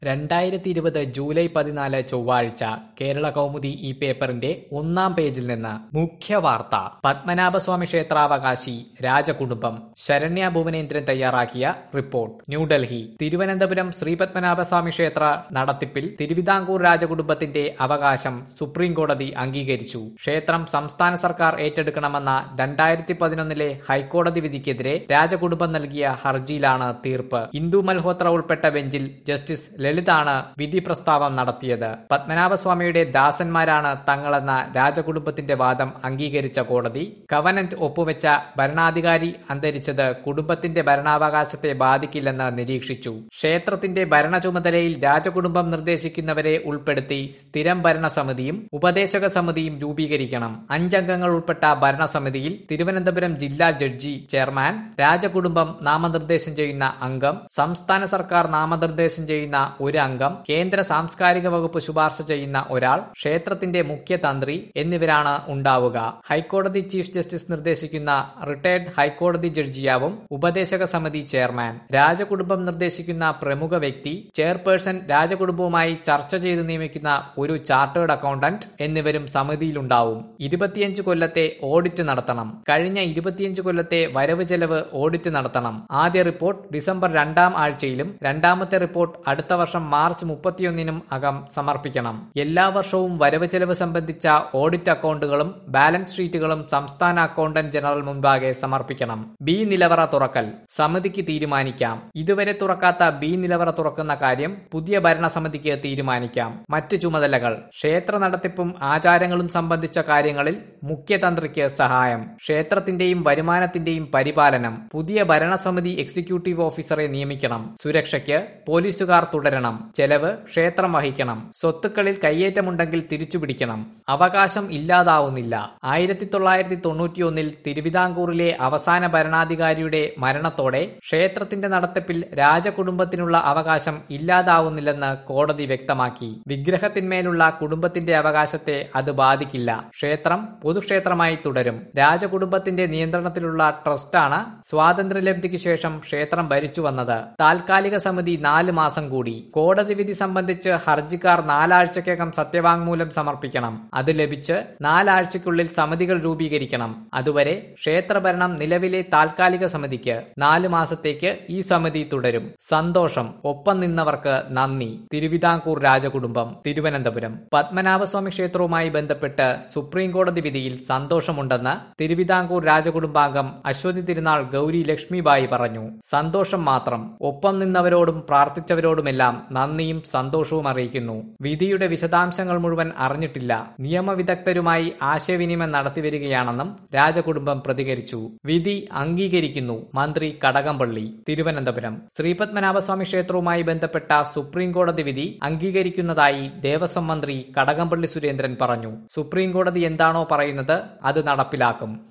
രണ്ടായിരത്തി ഇരുപത് ജൂലൈ പതിനാല് ചൊവ്വാഴ്ച കേരള കൗമുദി ഈ പേപ്പറിന്റെ ഒന്നാം പേജിൽ നിന്ന് മുഖ്യ വാർത്ത പത്മനാഭസ്വാമി ക്ഷേത്രാവകാശി രാജകുടുംബം ശരണ്യ ഭുവനേന്ദ്രൻ തയ്യാറാക്കിയ റിപ്പോർട്ട് ന്യൂഡൽഹി തിരുവനന്തപുരം ശ്രീ പത്മനാഭസ്വാമി ക്ഷേത്ര നടത്തിപ്പിൽ തിരുവിതാംകൂർ രാജകുടുംബത്തിന്റെ അവകാശം സുപ്രീം കോടതി അംഗീകരിച്ചു ക്ഷേത്രം സംസ്ഥാന സർക്കാർ ഏറ്റെടുക്കണമെന്ന രണ്ടായിരത്തി പതിനൊന്നിലെ ഹൈക്കോടതി വിധിക്കെതിരെ രാജകുടുംബം നൽകിയ ഹർജിയിലാണ് തീർപ്പ് ഇന്ദു മൽഹോത്ര ഉൾപ്പെട്ട ബെഞ്ചിൽ ജസ്റ്റിസ് ലളിതാണ് വിധി പ്രസ്താവം നടത്തിയത് പത്മനാഭസ്വാമിയുടെ ദാസന്മാരാണ് തങ്ങളെന്ന രാജകുടുംബത്തിന്റെ വാദം അംഗീകരിച്ച കോടതി കവനന്റ് ഒപ്പുവെച്ച ഭരണാധികാരി അന്തരിച്ചത് കുടുംബത്തിന്റെ ഭരണാവകാശത്തെ ബാധിക്കില്ലെന്ന് നിരീക്ഷിച്ചു ക്ഷേത്രത്തിന്റെ ഭരണ ചുമതലയിൽ രാജകുടുംബം നിർദ്ദേശിക്കുന്നവരെ ഉൾപ്പെടുത്തി സ്ഥിരം ഭരണസമിതിയും ഉപദേശക സമിതിയും രൂപീകരിക്കണം അഞ്ചംഗങ്ങൾ ഉൾപ്പെട്ട ഭരണസമിതിയിൽ തിരുവനന്തപുരം ജില്ലാ ജഡ്ജി ചെയർമാൻ രാജകുടുംബം നാമനിർദ്ദേശം ചെയ്യുന്ന അംഗം സംസ്ഥാന സർക്കാർ നാമനിർദ്ദേശം ചെയ്യുന്ന ഒരു അംഗം കേന്ദ്ര സാംസ്കാരിക വകുപ്പ് ശുപാർശ ചെയ്യുന്ന ഒരാൾ ക്ഷേത്രത്തിന്റെ മുഖ്യ തന്ത്രി എന്നിവരാണ് ഉണ്ടാവുക ഹൈക്കോടതി ചീഫ് ജസ്റ്റിസ് നിർദ്ദേശിക്കുന്ന റിട്ടയർഡ് ഹൈക്കോടതി ജഡ്ജിയാവും ഉപദേശക സമിതി ചെയർമാൻ രാജകുടുംബം നിർദ്ദേശിക്കുന്ന പ്രമുഖ വ്യക്തി ചെയർപേഴ്സൺ രാജകുടുംബവുമായി ചർച്ച ചെയ്ത് നിയമിക്കുന്ന ഒരു ചാർട്ടേഡ് അക്കൗണ്ടന്റ് എന്നിവരും സമിതിയിലുണ്ടാവും ഇരുപത്തിയഞ്ച് കൊല്ലത്തെ ഓഡിറ്റ് നടത്തണം കഴിഞ്ഞ ഇരുപത്തിയഞ്ച് കൊല്ലത്തെ വരവ് ചെലവ് ഓഡിറ്റ് നടത്തണം ആദ്യ റിപ്പോർട്ട് ഡിസംബർ രണ്ടാം ആഴ്ചയിലും രണ്ടാമത്തെ റിപ്പോർട്ട് അടുത്ത വർഷം മാർച്ച് മുപ്പത്തിയൊന്നിനും അകം സമർപ്പിക്കണം എല്ലാ വർഷവും വരവ് ചെലവ് സംബന്ധിച്ച ഓഡിറ്റ് അക്കൗണ്ടുകളും ബാലൻസ് ഷീറ്റുകളും സംസ്ഥാന അക്കൗണ്ടന്റ് ജനറൽ മുൻപാകെ സമർപ്പിക്കണം ബി നിലവറ തുറക്കൽ സമിതിക്ക് തീരുമാനിക്കാം ഇതുവരെ തുറക്കാത്ത ബി നിലവറ തുറക്കുന്ന കാര്യം പുതിയ ഭരണസമിതിക്ക് തീരുമാനിക്കാം മറ്റു ചുമതലകൾ ക്ഷേത്ര നടത്തിപ്പും ആചാരങ്ങളും സംബന്ധിച്ച കാര്യങ്ങളിൽ മുഖ്യതന്ത്രിക്ക് സഹായം ക്ഷേത്രത്തിന്റെയും വരുമാനത്തിന്റെയും പരിപാലനം പുതിയ ഭരണസമിതി എക്സിക്യൂട്ടീവ് ഓഫീസറെ നിയമിക്കണം സുരക്ഷയ്ക്ക് പോലീസുകാർ തുടരണം ചെലവ് ക്ഷേത്രം വഹിക്കണം സ്വത്തുക്കളിൽ കയ്യേറ്റമുണ്ടെങ്കിൽ തിരിച്ചുപിടിക്കണം അവകാശം ഇല്ലാതാവുന്നില്ല ആയിരത്തി തൊള്ളായിരത്തി തൊണ്ണൂറ്റിയൊന്നിൽ തിരുവിതാംകൂറിലെ അവസാന ഭരണാധികാരിയുടെ മരണത്തോടെ ക്ഷേത്രത്തിന്റെ നടത്തിപ്പിൽ രാജകുടുംബത്തിനുള്ള അവകാശം ഇല്ലാതാവുന്നില്ലെന്ന് കോടതി വ്യക്തമാക്കി വിഗ്രഹത്തിന്മേലുള്ള കുടുംബത്തിന്റെ അവകാശത്തെ അത് ബാധിക്കില്ല ക്ഷേത്രം പൊതുക്ഷേത്രമായി തുടരും രാജകുടുംബത്തിന്റെ നിയന്ത്രണത്തിലുള്ള ട്രസ്റ്റാണ് സ്വാതന്ത്ര്യലബ്ധിക്ക് ശേഷം ക്ഷേത്രം ഭരിച്ചു വന്നത് താൽക്കാലിക സമിതി നാല് മാസം കൂടി കോടതി വിധി സംബന്ധിച്ച് ഹർജിക്കാർ നാലാഴ്ചക്കകം സത്യവാങ്മൂലം സമർപ്പിക്കണം അത് ലഭിച്ച് നാലാഴ്ചയ്ക്കുള്ളിൽ സമിതികൾ രൂപീകരിക്കണം അതുവരെ ക്ഷേത്രഭരണം നിലവിലെ താൽക്കാലിക സമിതിക്ക് നാല് മാസത്തേക്ക് ഈ സമിതി തുടരും സന്തോഷം ഒപ്പം നിന്നവർക്ക് നന്ദി തിരുവിതാംകൂർ രാജകുടുംബം തിരുവനന്തപുരം പത്മനാഭസ്വാമി ക്ഷേത്രവുമായി ബന്ധപ്പെട്ട് സുപ്രീം കോടതി വിധിയിൽ സന്തോഷമുണ്ടെന്ന് തിരുവിതാംകൂർ രാജകുടുംബാംഗം അശ്വതി തിരുനാൾ ഗൗരി ലക്ഷ്മിബായി പറഞ്ഞു സന്തോഷം മാത്രം ഒപ്പം നിന്നവരോടും പ്രാർത്ഥിച്ചവരോടുമെല്ലാം നന്ദിയും സന്തോഷവും അറിയിക്കുന്നു വിധിയുടെ വിശദാംശങ്ങൾ മുഴുവൻ അറിഞ്ഞിട്ടില്ല നിയമവിദഗ്ധരുമായി ആശയവിനിമയം നടത്തിവരികയാണെന്നും രാജകുടുംബം പ്രതികരിച്ചു വിധി അംഗീകരിക്കുന്നു മന്ത്രി കടകംപള്ളി തിരുവനന്തപുരം ശ്രീപത്മനാഭസ്വാമി ക്ഷേത്രവുമായി ബന്ധപ്പെട്ട സുപ്രീം കോടതി വിധി അംഗീകരിക്കുന്നതായി ദേവസ്വം മന്ത്രി കടകംപള്ളി സുരേന്ദ്രൻ പറഞ്ഞു സുപ്രീം കോടതി എന്താണോ പറയുന്നത് അത് നടപ്പിലാക്കും